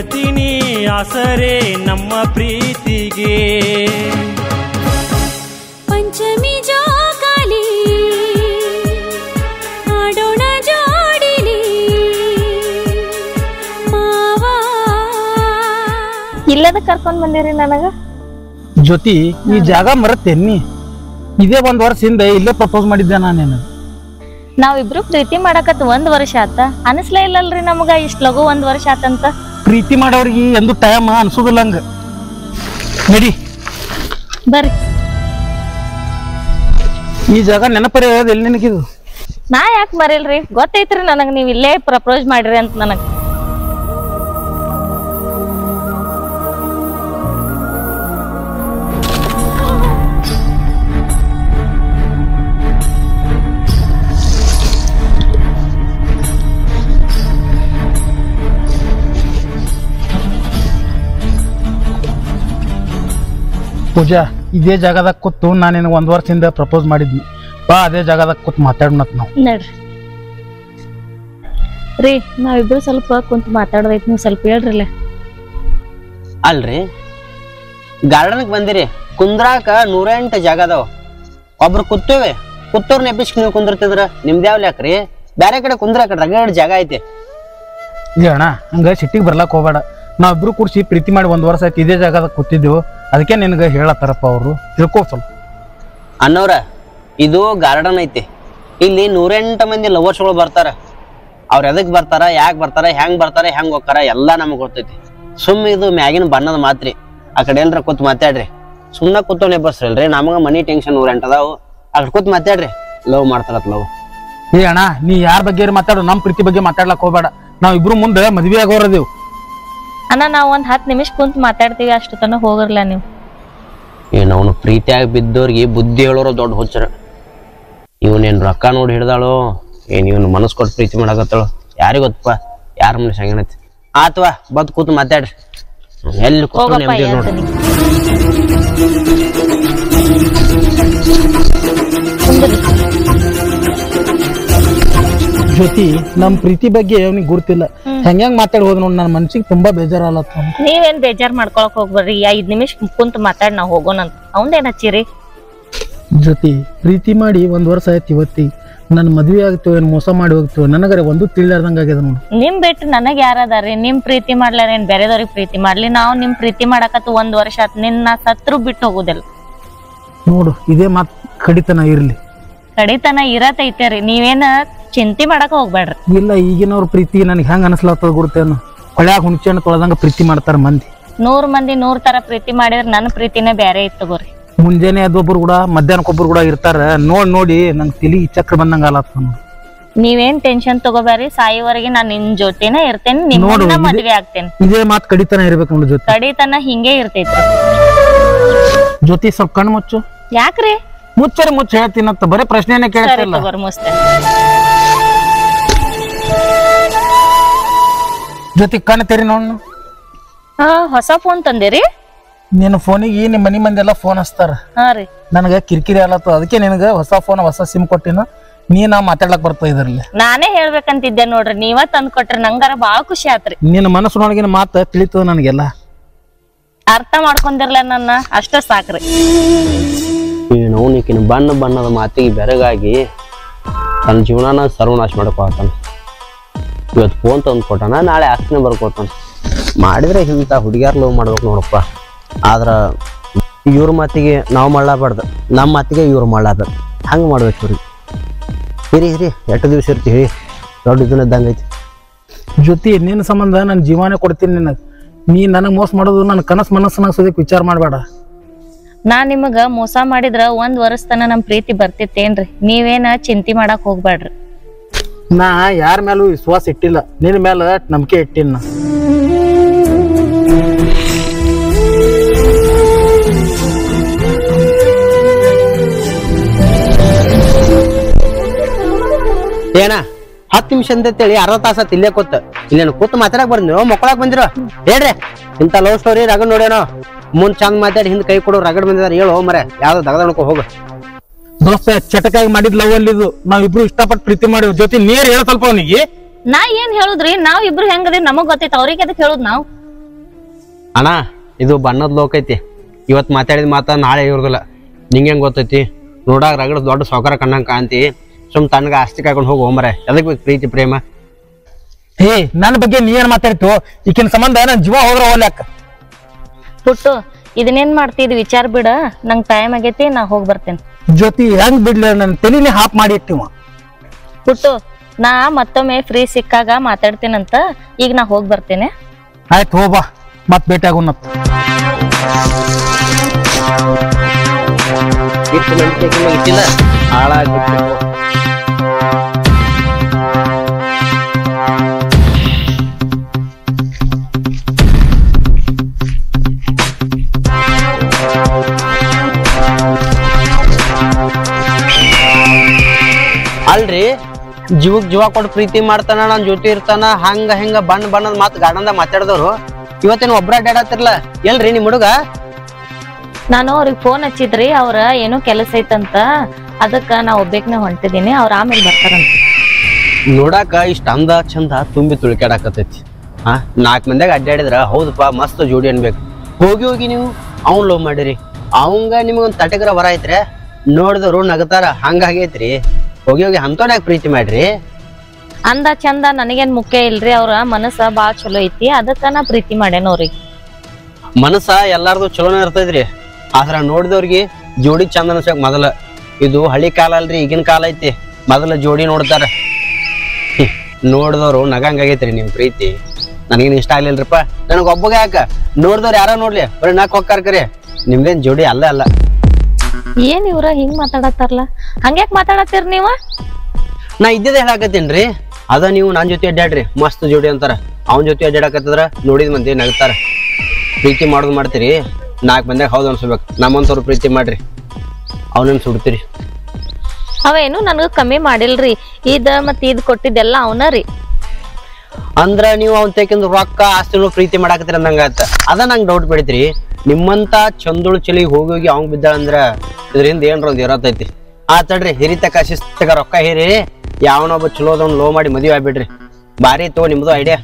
ಕೊಡತೀನಿ ಆಸರೆ ನಮ್ಮ ಪ್ರೀತಿಗೆ ಪಂಚಮಿ ಜೋಕಾಲಿ ಆಡೋಣ ಜೋಡಿಲಿ ಮಾವಾ ಇಲ್ಲದ ಕರ್ಕೊಂಡ್ ಬಂದಿರಿ ನನಗ ಜ್ಯೋತಿ ಈ ಜಾಗ ಮರತ್ತೇನಿ ಇದೇ ಒಂದ್ ವರ್ಷ ಹಿಂದೆ ಇಲ್ಲೇ ಪ್ರಪೋಸ್ ಮಾಡಿದ್ದೆ ನಾನೇನು ನಾವಿಬ್ರು ಪ್ರೀತಿ ಮಾಡಕತ್ ಒಂದ್ ವರ್ಷ ಆತ ಅನಸ್ಲೇ ಇಲ್ಲಲ್ರಿ ನಮಗ ಇಷ್ಟ್ ಲಗು ಒಂದ್ ವರ್ಷ ಆತಂತ ಪ್ರೀತಿ ಮಾಡೋರಿಗೆ ಎಂದು ಟೈಮ್ ಅನ್ಸೋದಿಲ್ಲ ಹಂಗ ನಡಿ ಬರ್ರಿ ಈ ಜಾಗ ನೆನಪರಿ ಎಲ್ಲಿ ನಿನಗಿದು ನಾ ಯಾಕೆ ಮರಿಲ್ರಿ ಗೊತ್ತೈತ್ರಿ ನನಗ್ ನೀವ್ ಇಲ್ಲೇ ಪ್ರಪೋಸ್ ಮಾಡಿರಿ ಅಂತ ನನಗ್ ಪೂಜಾ ಇದೇ ಜಾಗದಾಗ ಕೂತು ನಾನು ನಿನಗೆ ಒಂದ್ ವರ್ಷದಿಂದ ಪ್ರಪೋಸ್ ಮಾಡಿದ್ನಿ ಬಾ ಅದೇ ಜಾಗದಾಗ ಕೂತ್ ಮಾತಾಡೋಣತ್ ನಾವು ನಡ್ರಿ ರೀ ನಾವಿಬ್ರು ಸ್ವಲ್ಪ ಕುಂತ್ ಮಾತಾಡೋದೈತ್ ನೀವು ಸ್ವಲ್ಪ ಹೇಳ್ರಲ್ಲ ಅಲ್ರಿ ಗಾರ್ಡನ್ಗೆ ಬಂದಿರಿ ಕುಂದ್ರಾಕ ನೂರೆಂಟು ಜಾಗ ಅದಾವ ಒಬ್ರು ಕೂತೇವೆ ಕೂತೋರ್ನ ಎಬ್ಬಿಸ್ಕ್ ನೀವು ಕುಂದಿರ್ತಿದ್ರ ನಿಮ್ದು ಯಾವ ಲೆಕ್ರಿ ಬ್ಯಾರೆ ಕಡೆ ಕುಂದ್ರಾಕ ರಗಡ್ ಜಾಗ ಐತಿ ಇಲ್ಲ ಅಣ್ಣ ಹಂಗ ಸಿಟ್ಟಿಗೆ ಬರ್ಲಾಕ್ ಹೋಗ್ಬೇಡ ನಾವಿಬ್ರು ಕೂರ್ಸಿ ಪ್ರೀತಿ ಮಾಡಿ ಒಂದ್ ವರ್ಷ ಆಯ್ತು ಇದೇ ಜಾಗದಾಗ ಕೂತಿದ್ದೆವು ಅದಕ್ಕೆ ನಿನಗೆ ಹೇಳತ್ತಾರಪ್ಪ ಅವರು ತಿಳ್ಕೊ ಸ್ವಲ್ಪ ಅನ್ನೋರ ಇದು ಗಾರ್ಡನ್ ಐತಿ ಇಲ್ಲಿ ನೂರೆಂಟು ಮಂದಿ ಲವರ್ಸ್ಗಳು ಬರ್ತಾರ ಅವ್ರ ಎದಕ್ ಬರ್ತಾರ ಯಾಕೆ ಬರ್ತಾರ ಹೆಂಗ್ ಬರ್ತಾರ ಹೆಂಗ್ ಹೋಗ್ತಾರ ಎಲ್ಲ ನಮಗ್ ಗೊತ್ತೈತಿ ಸುಮ್ ಇದು ಮ್ಯಾಗಿನ ಬಣ್ಣದ ಮಾತ್ರಿ ಆ ಕಡೆ ಎಲ್ರ ಕೂತ್ ಮಾತಾಡ್ರಿ ಸುಮ್ಮನೆ ಕೂತೋನೆ ಬಸ್ರಲ್ರಿ ನಮಗ ಮನಿ ಟೆನ್ಷನ್ ನೂರೆಂಟು ಅದಾವು ಆ ಕಡೆ ಕೂತ್ ಮಾತಾಡ್ರಿ ಲವ್ ಮಾಡ್ತಾರತ್ ಲವ್ ಏ ಅಣ್ಣ ನೀ ಯಾರ ಬಗ್ಗೆ ಮಾತಾಡು ನಮ್ಮ ಪ್ರೀತಿ ಬಗ್ಗೆ ಮಾತಾಡ್ಲಕ್ ಹೋಗ್ಬೇಡ ನಾವಿಬ್ರು ಮುಂದೆ ಮದ್ವೆ ಆಗೋರದೇವು ಅಣ್ಣ ನಾವ್ ಒಂದ್ ಹತ್ ನಿಮಿಷ ಕುಂತ್ ಮಾತಾಡ್ತೀವಿ ಅಷ್ಟು ತನಕ ಹೋಗಿರ್ಲ ನೀವು ಏನು ಅವನು ಪ್ರೀತಿಯಾಗಿ ಬಿದ್ದವ್ರಿಗೆ ಬುದ್ಧಿ ಹೇಳೋರು ದೊಡ್ಡ ಹುಚ್ಚರ ಇವನೇನು ರೊಕ್ಕ ನೋಡಿ ಹಿಡ್ದಾಳೋ ಏನ್ ಇವನು ಮನಸ್ಸು ಕೊಟ್ಟು ಪ್ರೀತಿ ಮಾಡಕತ್ತಾಳು ಯಾರಿಗ್ ಗೊತ್ತಪ್ಪ ಯಾರ ಮನುಷ್ಯ ಹೆಂಗನೈತಿ ಆತ್ವಾ ಬದ್ ಕೂತು ಮಾತಾಡ್ರಿ ಎಲ್ಲಿ ಕೂತು ಹೋಗಪ್ಪ ನೆಮ್ಮದಿ ನೋಡ್ರಿ ಹೇಳ್ತೀನಿ ಜೊತೆ ನಮ್ಮ ಪ್ರೀತಿ ಬಗ್ಗೆ ಅವ್ನಿಗೆ ಗುರ್ತಿಲ್ಲ ಹೆಂಗ್ ಮಾತಾಡಿ ಹೋದ್ ನೋಡಿ ನನ್ನ ಮನ್ಸಿಗೆ ತುಂಬಾ ಬೇಜಾರಲ್ಲತ್ತ ನೀವೇನ್ ಬೇಜಾರ್ ಮಾಡ್ಕೊಳಕ್ ಹೋಗ್ಬೇಡ್ರಿ ಐದ್ ನಿಮಿಷ ಕುಂತ್ ಮಾತಾಡ್ ನಾವ್ ಹೋಗೋಣಂತ ಅವಂದೇನ್ ಹಚ್ಚಿರಿ ಜೊತೆ ಪ್ರೀತಿ ಮಾಡಿ ಒಂದ್ ವರ್ಷ ಆಯ್ತು ಇವತ್ತಿ ನನ್ನ ಮದ್ವೆ ಆಗ್ತೀವಿ ಏನ್ ಮೋಸ ಮಾಡಿ ಹೋಗ್ತೀವಿ ನನಗರೆ ಒಂದು ತಿಳಿಲಾರ್ದಂಗ ಆಗ್ಯದ ನೋಡಿ ನಿಮ್ ಬಿಟ್ಟು ನನಗ್ ಯಾರದಾರಿ ನಿಮ್ ಪ್ರೀತಿ ಮಾಡ್ಲಾರ ಏನ್ ಬೇರೆದವ್ರಿಗೆ ಪ್ರೀತಿ ಮಾಡ್ಲಿ ನಾವ್ ನಿಮ್ ಪ್ರೀತಿ ಮಾಡಕತ್ತು ಒಂದ್ ವರ್ಷ ಆತ್ ನಿನ್ನ ಸತ್ರು ಬಿಟ್ಟು ಹೋಗುದಿಲ್ಲ ನೋಡು ಇದೇ ಮಾತ್ ಕಡಿತನ ಇರ್ಲಿ ಕಡಿತನ ಇರತೈತೆ ರೀ ನೀವೇನ ಚಿಂತೆ ಮಾಡಕ್ ಹೋಗ್ಬೇಡ್ರಿ ಇಲ್ಲ ಈಗಿನವ್ರ ಪ್ರೀತಿ ನನಗೆ ಹೆಂಗ್ ಅನಿಸ್ಲತ್ತದ ಗುರುತೇನು ಹೊಳ್ಯಾಗ ಹುಣ್ಸೆ ಹಣ್ಣು ತೊಳೆದಂಗ ಪ್ರೀತಿ ಮಾಡ್ತಾರ ಮಂದಿ ನೂರ್ ಮಂದಿ ನೂರ್ ತರ ಪ್ರೀತಿ ಮಾಡಿದ್ರ ನನ್ನ ಪ್ರೀತಿನೇ ಬೇರೆ ಇತ್ತು ತಗೋರಿ ಮುಂಜಾನೆ ಅದೊಬ್ರು ಕೂಡ ಮಧ್ಯಾಹ್ನಕ್ಕೊಬ್ರು ಕೂಡ ಇರ್ತಾರ ನೋಡ್ ನೋಡಿ ನಂಗೆ ತಲಿ ಚಕ್ರ ಬಂದಂಗ ಆಲತ್ತ ನೋಡು ನೀವೇನ್ ಟೆನ್ಷನ್ ತಗೋಬೇಡ್ರಿ ಸಾಯಿವರೆಗೆ ನಾನ್ ನಿನ್ ಜೊತೆನೆ ಇರ್ತೇನೆ ನೋಡು, ನಿಮ್ಮನ್ನ ಇದು- ಮದ್ವೆ ಆಗ್ತೇನೆ ಇದೇ ಮಾತ್ ಕಡಿತನ ಇರ್ಬೇಕು ನೋಡು ಜೊತೆ ಕಡಿತನ ಹಿಂಗೆ ಇರ್ತೈತ್ರಿ ಜೊತೆ ಸ್ವಲ್ಪ ಕಣ್ಣು ಮುಚ್ಚು ಯಾಕ್ರಿ ಮುಚ್ಚರೆ ಮುಚ್ಚ ಹೇಳ್ತೀನಂತ ಬರೀ ಪ್ರಶ್ನೆನೇ ಸರಿ ಕೇಳ್ತಿಲ್ಲ ತಗೋರಿ ಮುಸ್ತೆ ಜೊತೆ ಕಣ್ಣು ತೆರಿ ನೋಡ್ ಹಾ ಹೊಸ ಫೋನ್ ತಂದಿರಿ ನಿನ್ನ ಫೋನಿಗೆ ನಿಮ್ಮ ಮನಿ ಮಂದಿ ಎಲ್ಲ ಫೋನ್ ಹಚ್ತಾರ ಹಾ ರೀ ನನಗೆ ಕಿರಿಕಿರಿ ಆಲತ್ತು ಅದಕ್ಕೆ ನಿನಗೆ ಹೊಸ ಫೋನ್ ಹೊಸ ಸಿಮ್ ಕೊಟ್ಟಿನ ನೀ ನಾ ಮಾತಾಡ್ಲಕ್ ಬರ್ತಾ ಇದ್ರಲ್ಲಿ ನಾನೇ ಹೇಳ್ಬೇಕಂತಿದ್ದೆ ನೋಡ್ರಿ ನೀವ ತಂದ್ ಕೊಟ್ರಿ ನಂಗಾರ ಬಾಳ ಖುಷಿ ಆತ್ರಿ ನಿನ್ನ ಮನಸ್ಸಿನೊಳಗಿನ ಮಾತು ತಿಳಿತದ ನನಗೆಲ್ಲ ಅರ್ಥ ಮಾಡ್ಕೊಂಡಿರ್ಲ ನನ್ನ ಅಷ್ಟ ಸಾಕ್ರಿ ಏನು ಅವನಿಕಿನ ಬಣ್ಣ ಬಣ್ಣದ ಮಾತಿಗೆ ಬೆರಗಾಗಿ ತನ್ನ ಜೀವನನ ಸರ್ವನಾಶ ಮಾಡ್ಕೊತಾನ ಇವತ್ತು ಫೋನ್ ತಂದು ಕೊಟ್ಟಾನ ನಾಳೆ ಆಸ್ತಿನ ಬರ್ಕೊತಾನ ಮಾಡಿದ್ರೆ ಇಂಥ ಹುಡುಗಿಯಾರ್ ಲವ್ ಮಾಡ್ಬೇಕು ನೋಡಪ್ಪ ಆದ್ರ ಇವ್ರ ಮಾತಿಗೆ ನಾವು ಮಾಡಲಾರ್ದು ನಮ್ಮ ಮಾತಿಗೆ ಇವ್ರು ಮಾಡಲಾರ್ದು ಹಂಗೆ ಮಾಡ್ಬೇಕು ಇವ್ರಿಗೆ ಹಿರಿ ಹಿರಿ ಎಷ್ಟು ದಿವಸ ಇರ್ತೀವಿ ದೊಡ್ಡ ಇದನ್ನ ಇದ್ದಂಗೆ ಐತಿ ಜೊತೆ ನಿನ್ನ ಸಂಬಂಧ ನನ್ನ ಜೀವನೇ ಕೊಡ್ತೀನಿ ನಿನಗೆ ನೀ ನನಗೆ ಮೋಸ ಮಾಡೋದು ನನ್ನ ಕನಸು ಮನಸ್ಸನ್ನ ಸೋದಕ್ಕೆ ವಿಚಾರ ಮಾಡಬೇಡ ನಾ ನಿಮಗ ಮೋಸ ಮಾಡಿದ್ರ ಒಂದ್ ವರ್ಷ ತನ ನಮ್ ಪ್ರೀತಿ ಬರ್ತಿತ್ತೇನ್ರಿ ನೀವೇನ ಚಿಂತಿ ಮಾಡಕ್ ಹೋಗ್ಬೇಡ್ರಿ ನಾ ಯಾರ ಮೇಲೂ ವಿಶ್ವಾಸ ಇಟ್ಟಿಲ್ಲ ನಿನ್ನ ಮೇಲೆ ನಂಬಿಕೆ ಇಟ್ಟಿನ ನಾ. ಏನ ಹತ್ತು ನಿಮಿಷ ಅಂತೇಳಿ ಅರ್ಧ ತಾಸ ಇಲ್ಲೇ ಕೂತ್ ಇಲ್ಲೇನು ಕೂತ್ ಮಾತಾಡಕ್ ಬಂದಿರೋ ಮಕ್ಕಳಕ್ ಬಂದಿರೋ ಹೇಳ್ರಿ ಇಂಥ ಲವ್ ಸ್ಟೋರಿ ರಗಡ್ ನೋಡೇನೋ ಮುಂದ್ ಚಂದ ಮಾತಾಡಿ ಹಿಂದ್ ಕೈ ಕೊಡೋ ರಗಡ್ ಬಂದಿದಾರ ಹೇಳು ಮರೆ ಯಾವ್ದು ದಗದಣ್ಕೊ ಹೋಗ ದೋಸ್ತ ಚಟಕಾಗಿ ಮಾಡಿದ್ ಲವ್ ಅಲ್ಲಿ ಇದು ನಾವಿಬ್ರು ಇಷ್ಟಪಟ್ಟು ಪ್ರೀತಿ ಮಾಡಿವ್ ಜೊತೆ ನೀರ್ ಹೇಳ ಸ್ವಲ್ಪ ಅವನಿಗೆ ನಾ ಏನ್ ಹೇಳುದ್ರಿ ನಾವ್ ಇಬ್ರು ಹೆಂಗದಿ ನಮಗ್ ಗೊತ್ತೈತಿ ಅವ್ರಿಗೆ ಅದಕ್ಕೆ ಹೇಳುದ್ ನಾವ್ ಅಣ್ಣ ಇದು ಬಣ್ಣದ ಲೋಕ ಐತಿ ಇವತ್ತು ಮಾತಾಡಿದ ಮಾತ ನಾಳೆ ಇರೋದಿಲ್ಲ ನಿಂಗೆ ಹೆಂಗ್ ಗೊತ್ತೈತಿ ನೋಡಾಗ ರಗಡ ದೊಡ್ಡ ಸೌಕರ ಕಣ್ಣಂಗೆ ಕಾಂತಿ ಸುಮ್ ತಣ್ಣಗ ಆಸ್ತಿ ಕಾಯ್ಕೊಂಡು ಹೋಗಿ ಹೋಮರೆ ಎದಕ್ ಬೇಕು ಪ್ರೀತಿ ಪ್ರೇಮ ಏ ನನ್ನ ಬಗ್ಗೆ ನೀ ಏನ್ ಮಾತಾಡ್ತು ಈಕಿನ ಸಂಬಂಧ ನನ್ ಜೀವ ಹೋದ್ರ ಹೋಗ್ಲಾಕ ಪುಟ್ಟು ಇದನ್ನೇನ್ ಮಾಡ್ತಿದ್ ವಿಚಾರ ಬಿಡ ನಂಗ್ ಟೈಮ್ ಆಗೈತಿ ನಾ ಹೋಗಿ ಬರ್ತೇನೆ ಜ್ಯೋತಿ ಹೆಂಗ್ ಬಿಡ್ಲಿ ನನ್ನ ತಲಿನೇ ಹಾಪ್ ಮಾಡಿ ಇಟ್ಟಿವ ಪುಟ್ಟು ನಾ ಮತ್ತೊಮ್ಮೆ ಫ್ರೀ ಸಿಕ್ಕಾಗ ಮಾತಾಡ್ತೀನಂತ ಈಗ ನಾ ಹೋಗಿ ಬರ್ತೇನೆ ಆಯ್ತು ಹೋಗ್ಬಾ ಮತ್ ಭೇಟಿ ಆಗೋಣತ್ ಇಟ್ಟು ನಂಬಿಕೆ ಆಕಿನ್ ಮ್ಯಾಗ್ ಇಟ್ಟಿಲ್ಲ ಹಾಳಾಗ್ಬಿಟ್ಟು ಅಲ್ರಿ ಜೀವಕ್ ಜೀವ ಕೊಟ್ಟು ಪ್ರೀತಿ ಮಾಡ್ತಾನ ನನ್ ಜೊತೆ ಇರ್ತಾನ ಹಂಗ ಹಿಂಗ ಬಣ್ಣ ಬಣ್ಣದ ಮಾತು ಗಾರ್ಡನ್ದಾಗ ಮಾತಾಡಿದವ್ರು ಇವತ್ತೇನು ಒಬ್ರ ಅಡ್ಡಾಡತ್ತಿರ್ಲ ಎಲ್ರಿ ನಿಮ್ ಹುಡುಗ ನಾನು ಅವ್ರಿಗೆ ಫೋನ್ ಹಚ್ಚಿದ್ರಿ ಅವ್ರ ಏನೋ ಕೆಲಸ ಐತಂತ ಅದಕ್ಕ ನಾ ಒಬ್ಬೇಕ್ನೆ ಹೊಂಟಿದೀನಿ ಅವ್ರ ಆಮೇಲೆ ಬರ್ತಾರಂತ ನೋಡಾಕ ಇಷ್ಟ ಅಂದ ಚಂದ ತುಂಬಿ ತುಳ್ಕ್ಯಾಡಕತ್ತೈತಿ ಹಾ ನಾಲ್ಕು ಮಂದಿಯಾಗ ಅಡ್ಡಾಡಿದ್ರ ಹೌದಪ್ಪ ಮಸ್ತ್ ಜೋಡಿ ಅನ್ಬೇಕು ಹೋಗಿ ಹೋಗಿ ನೀವು ಅವ್ನ್ ಲವ್ ಮಾಡಿರಿ ಅವಂಗ ನಿಮ್ಗೊಂದ್ ತಟಕರ ವರ ಐತ್ರೆ ನೋಡಿದವ್ರು ನಗತಾರ ಹಂಗಾಗೈತ್ರಿ ಹೋಗಿ ಹೋಗಿ ಅಂತೋಡ್ಯಾಗ ಪ್ರೀತಿ ಮಾಡ್ರಿ ಅಂದ ಚಂದ ನನಗೇನ್ ಮುಖ್ಯ ಇಲ್ರಿ ಅವ್ರ ಮನಸ್ಸ ಬಾಳ ಚಲೋ ಐತಿ ಅದಕ್ಕ ನಾ ಪ್ರೀತಿ ಮಾಡೇನ ಅವ್ರಿಗೆ ಮನಸ್ಸ ಎಲ್ಲಾರ್ದು ಚಲೋನೇ ಇರ್ತೈತ್ರಿ ಆದ್ರ ನೋಡಿದವ್ರಿಗೆ ಜೋಡಿ ಚಂದ ಅನ್ಸಕ್ ಮೊದಲ ಇದು ಹಳಿ ಕಾಲ ಅಲ್ರಿ ಈಗಿನ ಕಾಲ ಐತಿ ಮೊದಲ ಜೋಡಿ ನೋಡ್ತಾರ ಹ್ಮ್. ನೋಡಿದವ್ರು ನಗಂಗಾಗೈತ್ರಿ ನಿಮ್ ಪ್ರೀತಿ ನನಗೇನು ಇಷ್ಟ ಆಗ್ಲಿಲ್ರಿಪ್ಪ ನನಗೆ ಒಬ್ಬಗೆ ಯಾಕ ನೋಡಿದವ್ರು ಯಾರೋ ನೋಡ್ಲಿ ಬರೀ ನಾಕ್ ಹೋಗ್ತಾರ ಕರೆ ನಿಮ್ದೇನ್ ಜೋಡಿ ಅಲ್ಲ ಅಲ್ಲ ಏನ್ ಇವ್ರ ಹಿಂಗ್ ಮಾತಾಡತ್ತಾರಲ್ಲ ಹಂಗ್ಯಾಕ್ ಮಾತಾಡತ್ತೀರ್ ನೀವ ನಾ ಇದ್ದಿದ್ದೆ ಹೇಳಾಕತ್ತೀನ್ರಿ ಅದ ನೀವು ನನ್ನ ಜೊತೆ ಅಡ್ಡಾಡ್ರಿ ಮಸ್ತ್ ಜೋಡಿ ಅಂತಾರ ಅವನ ಜೊತೆ ಅಡ್ಡಾಡಕತ್ತಿದ್ರ ನೋಡಿದ ಮಂದಿ ನಗ್ತಾರ ಪ್ರೀತಿ ಮಾಡೋದು ಮಾಡ್ತೀರಿ ನಾಲ್ಕು ಮಂದಿಯಾಗ ಹೌದು ಅನ್ಸ್ಬೇಕು ನಮ್ಮಂತವ್ರು ಪ್ರೀತಿ ಮಾಡ್ರಿ ಅವನನ್ನ ಸುಡ್ತೀರಿ ಅವೇನು ನನಗ ಕಮ್ಮಿ ಮಾಡಿಲ್ರಿ ಇದ ಮತ್ ಇದ್ ಕೊಟ್ಟಿದ್ದೆಲ್ಲ ಅವನ ರೀ ಅಂದ್ರ ನೀವು ಅವ್ನ ತೆಗಿಂದ ರೊಕ್ಕ ಆಸ್ತಿನೂ ಪ್ರೀತಿ ಮಾಡಾಕತ್ತೀರ ಅಂದಂಗಾತ ಅದ ನಂಗೆ ಡೌಟ್ ಬಿಡ್ತ್ರಿ ನಿಮ್ಮಂತ ಚಂದುಳು ಚಳಿ ಹೋಗಿ ಹೋಗಿ ಅವ್ನ್ ಬಿದ್ದಾಳ ಅಂದ್ರ ಇದರಿಂದ ಏನ್ರ ಒಂದ್ ಇರತೈತಿ ಆ ತಡ್ರಿ ಹಿರಿತಕ ಶಿಸ್ತಕ ರೊಕ್ಕ ಹೇರಿ ಯಾವನೊಬ್ಬ ಚಲೋದವ್ನ ಲೋ ಮಾಡಿ ಮದುವೆ ಆಗ್ಬಿಡ್ರಿ ಬಾರಿ ತಗೋ ನಿಮ್ದು ಐಡಿಯಾ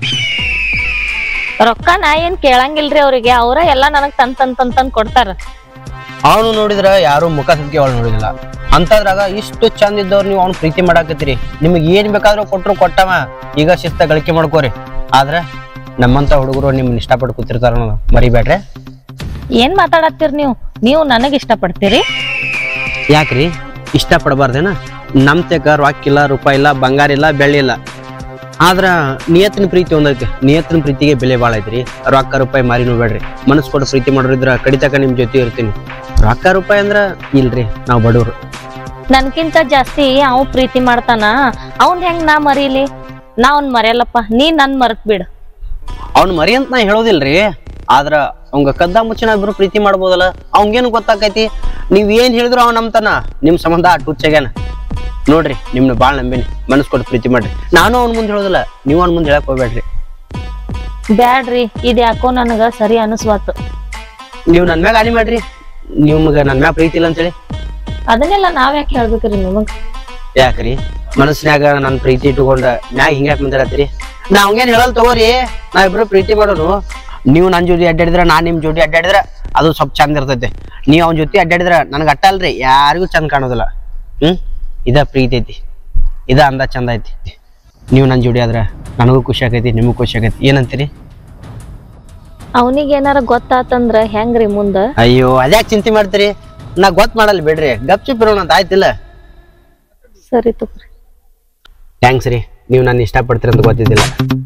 ರೊಕ್ಕ ನಾ ಏನ್ ಕೇಳಂಗಿಲ್ರಿ ಅವ್ರಿಗೆ ಅವ್ರ ಎಲ್ಲಾ ನನಗ್ ತನ್ ತನ್ ತನ್ ತಂದ್ ಕೊಡ್ತಾರ ಅವನು ನೋಡಿದ್ರ ಯಾರು ಮುಖ ಸದ್ಕೆ ಅವಳು ನೋಡಿದಿಲ್ಲ ಅಂತದ್ರಾಗ ಇಷ್ಟು ಚಂದ ಇದ್ದವ್ರು ನೀವು ಅವ್ನ ಪ್ರೀತಿ ಮಾಡಾಕತ್ತೀರಿ ನಿಮಗೆ ಏನ್ ಬೇಕಾದ್ರೂ ಕೊಟ್ರು ಕೊಟ್ಟವ ಈಗ ಶಿಸ್ತ ಗಳಿಕೆ ಮಾಡ್ಕೋರಿ ಆದ್ರ ನಮ್ಮಂತ ಹುಡುಗರು ನಿಮ್ಮನ್ನ ಇಷ್ಟಪಟ್ಟು ಕೂತಿರ್ತಾರ ಅನ್ನೋದು ಮರಿಬೇಡ್ರಿ ಏನ್ ಮಾತಾಡತ್ತೀರ್ ನೀವು ನೀವು ನನಗ್ ಇಷ್ಟಪಡ್ತೀರಿ ಯಾಕ್ರಿ ಇಷ್ಟಪಡಬಾರ್ದೇನ ನಮ್ ತೆಗ ರೊಕ್ಕ ಇಲ್ಲ ರೂಪಾಯಿ ಇಲ್ಲ ಬಂಗಾರ ಇಲ್ಲ ಬೆಳ್ಳಿ ಇಲ್ಲ ಆದ್ರ ನಿಯತ್ತಿನ ಪ್ರೀತಿ ಒಂದೈತಿ ನಿಯತ್ತಿನ ಪ್ರೀತಿಗೆ ಬೆಲೆ ಭಾಳ ಐತ್ರಿ ರೊಕ್ಕ ರೂಪಾಯಿ ಮಾರಿ ನೋಡ್ಬೇಡ್ರಿ ಮನಸ್ಸು ಕೊಟ್ಟು ಪ್ರೀತಿ ಮಾಡೋರಿದ್ರ ಕಡಿತಕ ನಿಮ್ ಜೊತೆ ಇರ್ತೀನಿ ರೊಕ್ಕ ರೂಪಾಯಿ ಅಂದ್ರ ಇಲ್ರಿ ನಾವು ಬಡವ್ರು ನನ್ಕಿಂತ ಜಾಸ್ತಿ ಅವ್ ಪ್ರೀತಿ ಮಾಡ್ತಾನ ಅವ್ನ್ ಹೆಂಗ್ ನಾ ಮರೀಲಿ ನಾ ಅವ್ನ್ ಮರೆಯಲ್ಲಪ್ಪ ನೀ ನನ್ ಮರ್ತ್ ಬಿಡ್ ಅವ್ನ ಮರಿ ಅಂತ ನಾ ಹೇಳೋದಿಲ್ರಿ ಆದ್ರ ಅವಂಗ ಕದ್ದ ಮುಚ್ಚಿನ ಇಬ್ರು ಪ್ರೀತಿ ಮಾಡ್ಬೋದಲ್ಲ ಅವಂಗೇನು ಗೊತ್ತಾಕೈತಿ ನೀವ್ ಏನ್ ಹೇಳಿದ್ರು ಅವ್ ನಂಬ್ತಾನ ನಿಮ್ ಸಂಬಂಧ ಆ ಟುಚ್ಚಾಗ್ಯಾನ ನೋಡ್ರಿ ನಿಮ್ನ ಬಾಳ್ ನಂಬಿನಿ ಮನಸ್ ಕೊಟ್ಟು ಪ್ರೀತಿ ಮಾಡ್ರಿ ನಾನು ಅವ್ನ ಮುಂದೆ ಹೇಳೋದಿಲ್ಲ ನೀವು ಅವ್ನ ಮುಂದೆ ಹೇಳಕ್ ಹೋಗ್ಬೇಡ್ರಿ ಬ್ಯಾಡ್ರಿ ಇದ್ ಯಾಕೋ ನನಗ ಸರಿ ಅನಿಸ್ವಾತು ನೀವು ನನ್ ಮ್ಯಾಗ ಆನಿ ಮಾಡ್ರಿ ನಿಮ್ಗ ನನ್ ಮ್ಯಾಗ ಪ್ರೀತಿ ಇಲ್ಲ ಅಂತೇಳಿ ಅದನ್ನೆಲ್ಲ ನಾವ್ ಯಾಕೆ ಹೇಳ್ಬೇಕ್ರಿ ನಿಮಗ್ ಯಾಕ್ರಿ ಮನಸ್ನ್ಯಾಗ ನನ್ ಪ್ರೀತಿ ಇಟ್ಕೊಂಡ ಮ್ಯಾಗ ಹಿಂಗ್ಯಾಕ್ ಮಾತಾಡತ್ತೀರಿ ನಾ ಅವಂಗೇನ್ ಹೇಳಲ್ ತಗೋರಿ ನಾ ಇಬ್ರು ಪ್ರೀತಿ ಮಾಡೋನು ನೀವು ನನ್ ಜೋಡಿ ಅಡ್ಡಾಡಿದ್ರ ನಾ ನಿಮ್ ಜೋಡಿ ಅಡ್ಡಾಡಿದ್ರ ಅದು ಸ್ವಲ್ಪ ಚಂದ ಇರ್ತೈತೆ ನೀವ್ ಅವನ ಜೊತೆ ಅಡ್ಡಾಡಿದ್ರ ನನಗೆ ಅಟ್ಟ ಅಲ್ರಿ ಯಾರಿಗೂ ಚಂದ ಕಾಣೋದಿಲ್ಲ ಹ್ಮ್ ಇದ ಪ್ರೀತಿ ಐತಿ ಇದ ಅಂದ ಚಂದ ಐತಿ ನೀವು ನನ್ ಜೋಡಿ ಆದ್ರ ನನಗೂ ಖುಷಿ ಆಗೈತಿ ನಿಮಗೂ ಖುಷಿ ಆಗೈತಿ ಏನಂತೀರಿ ಅವನಿಗೆ ಏನಾರ ಗೊತ್ತಾತಂದ್ರ ಹೆಂಗ್ರಿ ಮುಂದ ಅಯ್ಯೋ ಅದ್ಯಾಕ್ ಚಿಂತೆ ಮಾಡ್ತೀರಿ ನಾ ಗೊತ್ತ ಮಾಡಲ್ಲ ಬಿಡ್ರಿ ಗಪ್ ಚಿಪ್ ಇರೋಣ ಅಂತ ಆಯ್ತಿಲ್ಲ ಸರಿ ತಗೋರಿ ಥ್ಯಾಂಕ್ಸ್ ರೀ ನೀವು ನನ್ನ ಇಷ್ಟಪಡ್ತೀರಿ ಅಂತ ಗೊತ್ತಿದ್ದಿಲ್ಲ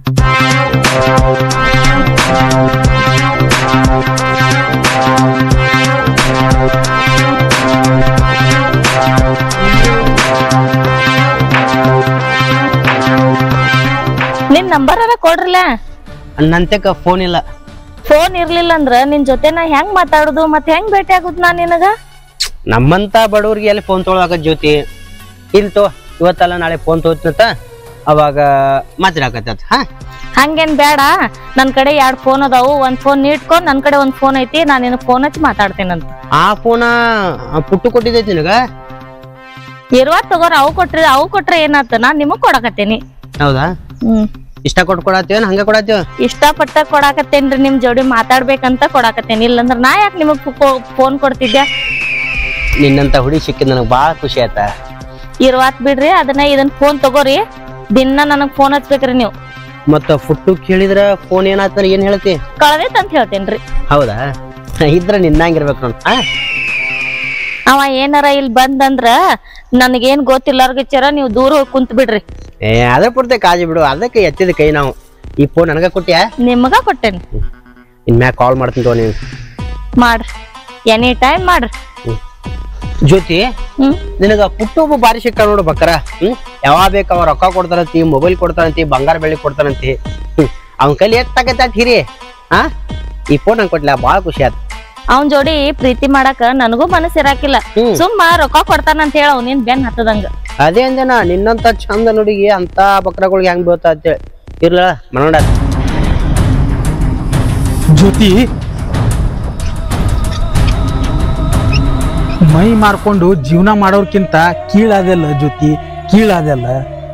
ನಿನ್ ನಂಬರ್ ಅರ ಕೊಡ್ರಲ್ಲ ನಂತೆಕ ಫೋನ್ ಇಲ್ಲ ಫೋನ್ ಇರ್ಲಿಲ್ಲ ಅಂದ್ರ ನಿನ್ ಜೊತೆ ನಾ ಹೆಂಗ್ ಮಾತಾಡುದು ಮತ್ ಹೆಂಗ್ ಭೇಟಿ ಆಗುದ್ ನಾ ನಿನಗ ನಮ್ಮಂತ ಬಡವ್ರಿಗೆ ಎಲ್ಲಿ ಫೋನ್ ತೊಗೊಳಕ ಜ್ಯೋತಿ ಇಲ್ ತೋ ಇವತ್ತಲ್ಲ ನಾಳೆ ಫೋನ್ ತೊಗೊತ್ತಂತ ಅವಾಗ ಮಾತಾಡಕತ್ತ ಹಾ ಹಂಗೇನ್ ಬೇಡ ನನ್ ಕಡೆ ಎರಡ್ ಫೋನ್ ಅದಾವು ಒಂದ್ ಫೋನ್ ಇಟ್ಕೊಂಡ್ ನನ್ ಕಡೆ ಒಂದ್ ಫೋನ್ ಐತಿ ನಾ ನಿನಗ್ ಫೋನ್ ಹಚ್ಚಿ ಮಾತಾಡ್ತೇನಂತ ಆ ಫೋನ ಪುಟ್ಟು ಕೊಟ್ಟಿದ್ದೈತಿ ನಿನಗ ಇರುವ ತಗೋರ ಅವು ಕೊಟ್ರಿ ಅವು ಕೊಟ್ರೆ ಏನಾತ ನಾ ನಿಮಗ್ ಕೊಡಕತ್ತೇನಿ ಹೌದಾ ಹ್ಮ್ ಇಷ್ಟ ಕೊಟ್ಟು ಕೊಡತ್ತೀವೇನ್ ಹಂಗ ಕೊಡತ್ತೀವ ಇಷ್ಟಪಟ್ಟ ಕೊಡಾಕತ್ತೇನ್ರಿ ನಿಮ್ ಜೋಡಿ ಮಾತಾಡ್ಬೇಕಂತ ಕೊಡಾಕತ್ತೇನಿ ಇಲ್ಲಂದ್ರ ನಾ ಯಾಕೆ ನಿಮಗ್ ಫೋನ್ ಕೊಡ್ತಿದ್ದೆ ನಿನ್ನಂತ ಹುಡಿ ಸಿಕ್ಕಿದ್ ನನಗೆ ಭಾಳ ಖುಷಿ ಆಯ್ತಾ ಇರ್ವಾತ್ ಬಿಡ್ರಿ ಅದನ್ನ ಇದನ್ ಫೋನ್ ತಗೋರಿ ದಿನ ನನಗ್ ಫೋನ್ ಹಚ್ಬೇಕ್ರಿ ನೀವು ಮತ್ತ ಫುಟ್ಟು ಕೇಳಿದ್ರ ಫೋನ್ ಏನಾಯ್ತ ಏನ್ ಹೇಳ್ತಿ ಕಳ್ದೈತ್ ಅಂತ ಹೇಳ್ತೇನ್ರಿ ಹೌದಾ ಇದ್ರ ನಿನ್ನಂಗಿರ್ಬೇಕು ನೋಡ್ ಆ ಅವ ಏನಾರ ಇಲ್ಲಿ ಬಂದಂದ್ರ ನನಗೇನ್ ಗೊತ್ತಿಲ್ಲಾರ್ಗಚ್ಚರ ನೀವು ದೂರ ಹೋಗಿ ಕುಂತ್ ಬಿಡ್ರಿ ಏ ಅದ್ರ ಪೂರ್ತಿ ಕಾಜಿ ಬಿಡು ಅದಕ್ಕೆ ಎತ್ತಿದ ಕೈ ನಾವು ಈ ಫೋನ್ ನನಗ ಕೊಟ್ಟ್ಯಾ ನಿಮಗ ಕೊಟ್ಟೇನಿ ಇನ್ಮ್ಯಾಗ ಕಾಲ್ ಮಾಡ್ತೀನಿ ತಗೋ ನೀವು ಮಾಡ್ರಿ ಎನಿ ಟೈಮ್ ಮಾಡ್ರಿ ಜ್ಯೋತಿ ಹ್ಮ್ ನಿನಗ ಪುಟ್ಟು ಒಬ್ಬ ಬಾರಿ ಸಿಕ್ಕ ನೋಡು ಬಕ್ಕರ ಹ್ಮ್ ಯಾವಾಗ ಬೇಕು ಅವ ರೊಕ್ಕ ಕೊಡ್ತಾರಂತಿ ಮೊಬೈಲ್ ಕೊಡ್ತಾರಂತಿ ಬಂಗಾರ ಬೆಳ್ಳಿ ಕೊಡ್ತಾರಂತಿ ಹ್ಮ್ ಅವನ ಕೈಲಿ ಎಷ್ಟಾಗತ್ತೆ ಅಟ್ ಹಿರಿ ಹಾ ಈ ಫೋನ್ ನಂಗೆ ಕೊಟ್ಲ ಭಾಳ ಖುಷಿ ಆಯ್ತು ಅವನ್ ಜೋಡಿ ಪ್ರೀತಿ ಮಾಡಾಕ ನನಗೂ ಮನಸ್ಸು ಇರಾಕಿಲ್ಲ ಹ್ಮ್. ಸುಮ್ಮ ರೊಕ್ಕ ಕೊಡ್ತಾನಂತ ಹೇಳ ಅವ್ನಿನ್ ಬೆನ್ ಹತ್ತದಂಗ ಅದೇ ಅಂದೇನ ನಿನ್ನಂತ ಚಂದ ನುಡಿಗೆ ಅಂತ ಬಕ್ರಗಳಿಗೆ ಹೆಂಗ್ ಬೀಳ್ತಾ ಅಂತೇಳಿ ಇರ್ಲ ಮನೋಡ ಜ್ಯೋತಿ ಮೈ ಮಾರ್ಕೊಂಡು ಜೀವನ ಮಾಡೋರ್ಕಿಂತ ಕೀಳಾದೆಲ್ಲ ಜ್ಯೋತಿ ಕೀಳಾದೆಲ್ಲ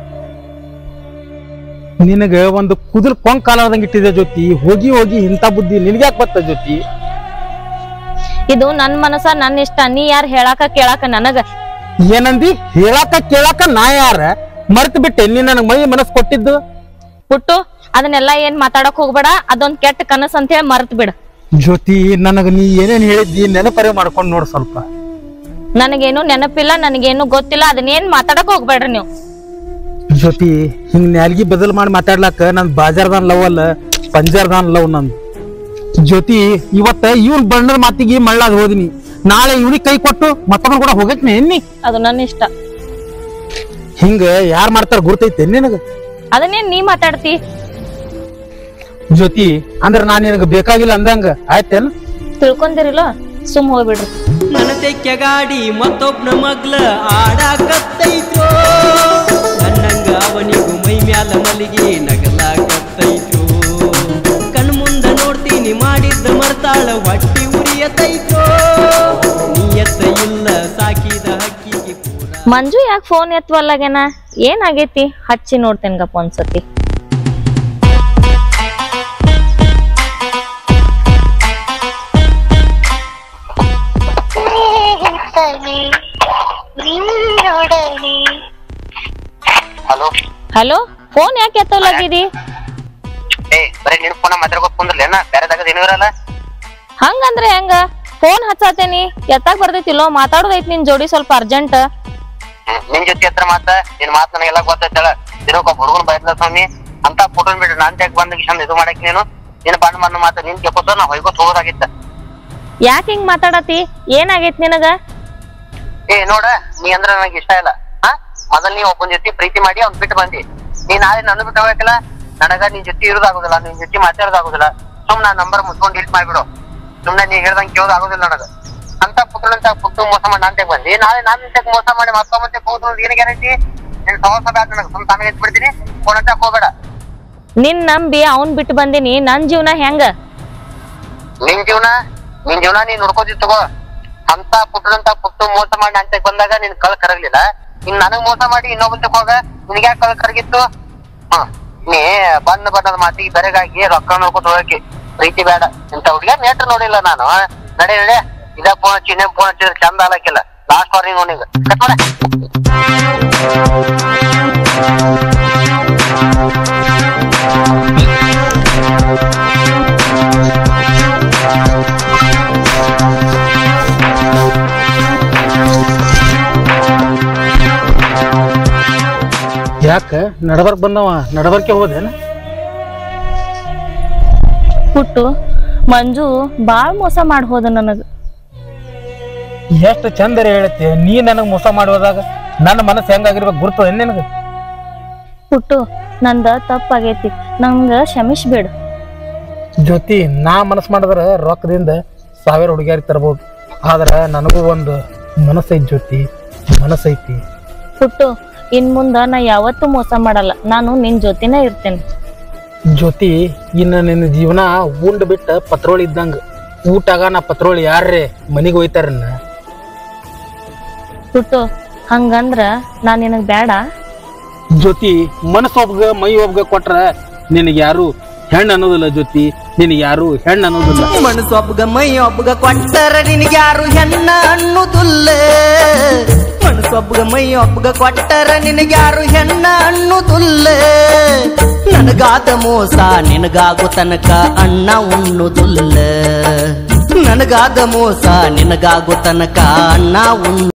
ನಿನಗ ಒಂದು ಕುದುರ್ ಕೊಂಕ್ ಕಾಲಾರ್ದಂಗ್ ಇಟ್ಟಿದೆ ಜ್ಯೋತಿ ಹೋಗಿ ಹೋಗಿ ಇಂಥ ಬುದ್ಧಿ ನಿನ್ಗ್ಯಾಕ್ ಬತ್ತ ಜ್ಯೋತಿ ಇದು ನನ್ ಮನಸ್ಸ ನನ್ ಇಷ್ಟ ನೀ ಯಾರ್ ಹೇಳಾಕ ಕೇಳಾಕ ನನಗ ಏನಂದಿ ಹೇಳಾಕ ಕೇಳಾಕ ನಾ ಯಾರ ಮರ್ತ್ ಬಿಟ್ಟೆ ನೀ ನನಗ್ ಮೈ ಮನಸ್ ಕೊಟ್ಟಿದ್ದು ಪುಟ್ಟು ಅದನ್ನೆಲ್ಲ ಏನ್ ಮಾತಾಡಕ್ ಹೋಗ್ಬೇಡ ಅದೊಂದ್ ಕೆಟ್ಟ ಕನಸ್ ಅಂತ ಹೇಳಿ ಮರ್ತ್ ಬಿಡ ಜ್ಯೋತಿ ನನಗ ನೀ ಏನೇನ್ ಹೇಳಿದ್ದಿ ನೆನಪರೆ ಮಾಡ್ಕೊಂಡ್ ನೋಡ್ ಸ್ವಲ್ಪ ನನಗೇನು ನೆನಪಿಲ್ಲ ನನಗೇನು ಗೊತ್ತಿಲ್ಲ ಅದನ್ನೇನ್ ಮಾತಾಡಕ್ ಹೋಗ್ಬೇಡ್ರಿ ನೀವು ಜ್ಯೋತಿ ಹಿಂಗ್ ನ್ಯಾಲ್ಗಿ ಬದಲ್ ಮಾಡಿ ಮಾತಾಡ್ಲಾಕ ನನ್ ಬಾಜಾರ್ದಾನ್ ಲವ್ ಅಲ್ಲ ಪಂಜಾರ್ದಾನ್ ಲವ್ ನಂದು ಜ್ಯೋತಿ ಇವತ್ತ ಇವನ್ ಬಣ್ಣದ ಮಾತಿಗೆ ಮಳ್ಳಾದ್ ಹೋದಿನಿ ನಾಳೆ ಇವನಿಗೆ ಕೈ ಕೊಟ್ಟು ಮತ್ತೊಬ್ಬನ ಕೂಡ ಹೋಗಕ್ನೆ ಎನ್ನಿ ಅದು ನನ್ನ ಇಷ್ಟ ಹಿಂಗ ಯಾರ್ ಮಾಡ್ತಾರ ಗುರ್ತೈತೆ ನಿನಗ ಅದನ್ನೇನ್ ನೀ ಮಾತಾಡ್ತಿ ಜ್ಯೋತಿ ಅಂದ್ರ ನಾನ್ ನಿನಗ ಬೇಕಾಗಿಲ್ಲ ಅಂದಂಗ ಆಯ್ತೇನ ತಿಳ್ಕೊಂಡಿರಿಲ್ಲ ಸುಮ್ ಹೋಗ್ಬಿಡ್ರಿ ನನ್ನ ತೆಕ್ಕ ಗಾಡಿ ಮತ್ತೊಬ್ನ ಮಗ್ಲ ಆಡಾಕತ್ತೈತೋ ನನ್ನಂಗ ಅವನಿಗೂ ಮೈ ಮ್ಯಾಲ ಮಲಿಗೆ ನಗಲಾಕತ್ತೈತೋ ಕಣ್ ಮುಂದ ನೋಡ್ತೀನಿ ಮಾಡಿದ್ದ ಮರ್ತಾಳ ಹೊಟ್ಟಿ ಉರಿಯತೈತೋ ನೀಯತ್ತ ಇಲ್ಲ ಸಾಕಿದ ಹಕ್ಕಿಗೆ ಪೂರ ಮಂಜು ಯಾಕೆ ಫೋನ್ ಎತ್ತವಲ್ಲಾಗೇನ ಏನಾಗೈತಿ ಹಚ್ಚಿ ನೋಡ್ತೇನೆ ಗಪ್ಪ ಒಂದ್ಸತಿ ಹಲೋ ಹಲೋ ಫೋನ್ ಯಾಕೆ ಎತ್ತವಲ್ಲಾಗಿದಿ ಏ ಬರೀ ನಿನ್ ಫೋನ್ ಮಾತಾಡ್ಕೊತ ಕುಂದ್ರಲ್ಲ ಬೇರೆ ತಗದ್ ಏನೂ ಇರಲ್ಲ ಹಂಗಂದ್ರೆ ಹೆಂಗ ಫೋನ್ ಹಚ್ಚಾತೇನಿ ಎತ್ತಾಗ ಬರ್ತೈತಿಲ್ಲೋ ಮಾತಾಡೋದೈತಿ ನಿನ್ ಜೋಡಿ ಸ್ವಲ್ಪ ಅರ್ಜೆಂಟ್ ಹ್ಮ್. ನಿನ್ ಜೊತೆ ಹತ್ರ ಮಾತ ನಿನ್ ಮಾತ್ ನನಗೆಲ್ಲ ಗೊತ್ತೈತಳ ದಿನಕ್ಕೊಬ್ಬ ಹುಡುಗನ್ ಬಯಸ್ಲ ಸ್ವಾಮಿ ಅಂತ ಫೋಟೋನ್ ಬಿಟ್ಟು ನಾನ್ ತೆಗ್ ಬಂದ ಕಿಶನ್ ಇದು ಮಾಡಕ್ ನೀನು ನಿನ್ ಬಣ್ಣ ಬಣ್ಣ ಮಾತ ನಿನ್ ಕೆಪ್ಪಸ ನಾ ಹೊಯ್ಕೋತ ಹೋಗೋದಾಗಿತ್ತ ಯಾಕೆ ಹಿಂಗ್ ಮಾತಾಡತಿ ಏನಾಗೈತಿ ನಿನಗ ಏ ನೋಡ ನೀ ಅಂದ್ರ ನನಗೆ ಇಷ್ಟ ಇಲ್ಲ ಹಾ ಮೊದಲ್ ನೀ ಒಬ್ಬನ ಜೊತೆ ಪ್ರೀತಿ ಮಾಡಿ ಅವ್ನ್ ಬಿಟ್ಟು ಬಂದಿ ನೀ ನಾಳೆ ನನ್ನ ಬಿಟ್ಟು ಹೋಗಕ್ಕಿಲ್ಲ ನನಗ ನಿನ್ ಜೊತೆ ಇರೋದಾಗುದಿಲ್ಲ ನಿನ್ ಜೊತೆ ಮಾತಾಡೋದಾಗುದಿಲ್ಲ ಸುಮ್ ನಾ ನಂಬರ್ ಮುಚ್ಕೊಂಡ್ ಡಿಲೀಟ್ ಮಾಡ್ಬಿಡು ಸುಮ್ನೆ ನೀ ಹೇಳ್ದಂಗ್ ಕೇಳೋದು ಆಗುದಿಲ್ಲ ನನಗ ಅಂತ ಪುತ್ರನಂತ ಪುಟ್ಟು ಮೋಸ ಮಾಡಿ ನಾನ್ ತೆಗ್ ಬಂದಿ ನಾಳೆ ನಾನ್ ತೆಗ್ ಮೋಸ ಮಾಡಿ ಮತ್ತೊಮ್ಮೆ ಹೋದ್ರು ಏನ್ ಗ್ಯಾರಂಟಿ ನಿನ್ ಸಹವಾಸ ಬ್ಯಾಡ ನನಗ ಸುಮ್ ತಾನೇ ಎತ್ ಬಿಡ್ತೀನಿ ಫೋನ್ ಹಚ್ಚಕ್ ಹೋಗ್ಬೇಡ ನಿನ್ ನಂಬಿ ಅವ್ನ್ ಬಿಟ್ಟು ಬಂದಿನಿ ನನ್ ಜೀವನ ಹೆಂಗ ನಿನ್ ಜೀವನ ನಿನ್ ಜೀವನ ನೀನ್ ನೋಡ್ಕೋತಿ ತಗೋ ಅಂತ ಪುಟ್ಟನಂತ ಪುಟ್ಟು ಮೋಸ ಮಾಡಿ ನಾನ್ ತೆಗ್ ಬಂದಾಗ ನಿನ್ ಕಳ್ ಕರಗ್ಲಿಲ್ಲ ಇನ್ ನನಗ್ ಮೋಸ ಮಾಡಿ ಇನ್ನೊಬ್ಬನ್ ಹೋಗ ನಿನ್ಗೆ ಯಾಕೆ ಕಳ್ ಕರಗಿತ್ತು ಹ ನೀ ಬಣ್ಣ ಬಣ್ಣದ ಮಾತಿಗೆ ಬೆರಗಾಗಿ ರೊಕ್ಕ ನೋಡ್ಕೊತ ಹೋಗಕ್ಕೆ ಪ್ರೀತಿ ಬೇಡ ಇಂತ ಹುಡುಗ ನೇಟ್ರ್ ನೋಡಿಲ್ಲ ನಾನು ನಡೆ ನಡೆ ಇದ ಫೋನ್ ಹಚ್ಚಿ ಇನ್ನೇನ್ ಫೋನ್ ಹಚ್ಚಿದ್ರೆ ಚಂದ ಆಲಕ್ಕಿಲ್ಲ ಲಾಸ್ಟ್ ವಾರ್ನಿಂಗ್ ಅವನಿಗೆ ಕಟ್ ಮಾಡ ಯಾಕ ನಡಬರ್ಕ್ ಬಂದವ ನಡಬರ್ಕೆ ಹೋದೇನ ಪುಟ್ಟು ಮಂಜು ಬಾಳ್ ಮೋಸ ಮಾಡಿ ಹೋದ ನನಗ ಎಷ್ಟು ಚಂದರ ಹೇಳತ್ತೆ ನೀ ನನಗ್ ಮೋಸ ಮಾಡೋದಾಗ ನನ್ನ ಮನಸ್ಸು ಹೆಂಗಾಗಿರ್ಬೇಕು ಗುರ್ತದ ನಿನಗ ಪುಟ್ಟು ನಂದ ತಪ್ಪಾಗೈತಿ ನಂಗ ಕ್ಷಮಿಸ್ಬೇಡ ಜೊತೆ ನಾ ಮನಸ್ಸು ಮಾಡಿದ್ರ ರೊಕ್ಕದಿಂದ ಸಾವಿರ ಹುಡುಗಿಯರಿಗೆ ತರ್ಬೋದು ಆದ್ರ ನನಗೂ ಒಂದು ಮನಸ್ಸೈತಿ ಜ್ಯೋತಿ ಮನಸ್ಸೈತಿ ಪುಟ್ಟು ಇನ್ ಮುಂದ ನಾ ಯಾವತ್ತೂ ಮೋಸ ಮಾಡಲ್ಲ ನಾನು ನಿನ್ ಜೊತೆನೇ ಇರ್ತೇನೆ ಜ್ಯೋತಿ ಇನ್ನು ನಿನ್ನ ಜೀವನ ಉಂಡ್ ಬಿಟ್ಟ ಪತ್ರೋಳಿ ಇದ್ದಂಗ ಊಟಾಗ ನಾ ಪತ್ರೋಳಿ ಯಾರ್ರೇ ಮನಿಗೆ ಹೋಯ್ತಾರನ್ನ ಪುಟ್ಟು ಹಂಗಂದ್ರ ನಾ ನಿನಗ್ ಬೇಡ ಜ್ಯೋತಿ ಮನಸ್ಸು ಒಬ್ಗ ಮೈ ಒಬ್ಗ ಕೊಟ್ರ ನಿನಗೆ ಯಾರು ಹೆಣ್ಣು ಅನ್ನೋದಿಲ್ಲ ಜ್ಯೋತಿ ನಿನಗೆ ಯಾರು ಹೆಣ್ಣು ಅನ್ನೋದಿಲ್ಲ ಮನಸ್ಸು ಒಬ್ಬಗ ಮೈ ಒಬ್ಬಗ ಕೊಟ್ಟರ ನಿನಗ್ಯಾರು ಹೆಣ್ಣ ಅನ್ನುದಿಲ್ಲ ಮನಸ್ಸು ಒಬ್ಬಗ ಮೈ ಒಬ್ಬಗ ಕೊಟ್ಟರ ನಿನಗ್ಯಾರು ಹೆಣ್ಣ ಅನ್ನುದಿಲ್ಲ ನನಗಾದ ಮೋಸ ನಿನಗಾಗು ತನಕ ಅಣ್ಣ ಉಣ್ಣುದಿಲ್ಲ ನನಗಾದ ಮೋಸ ನಿನಗಾಗು ತನಕ ಅಣ್ಣ ಉಣ್ಣು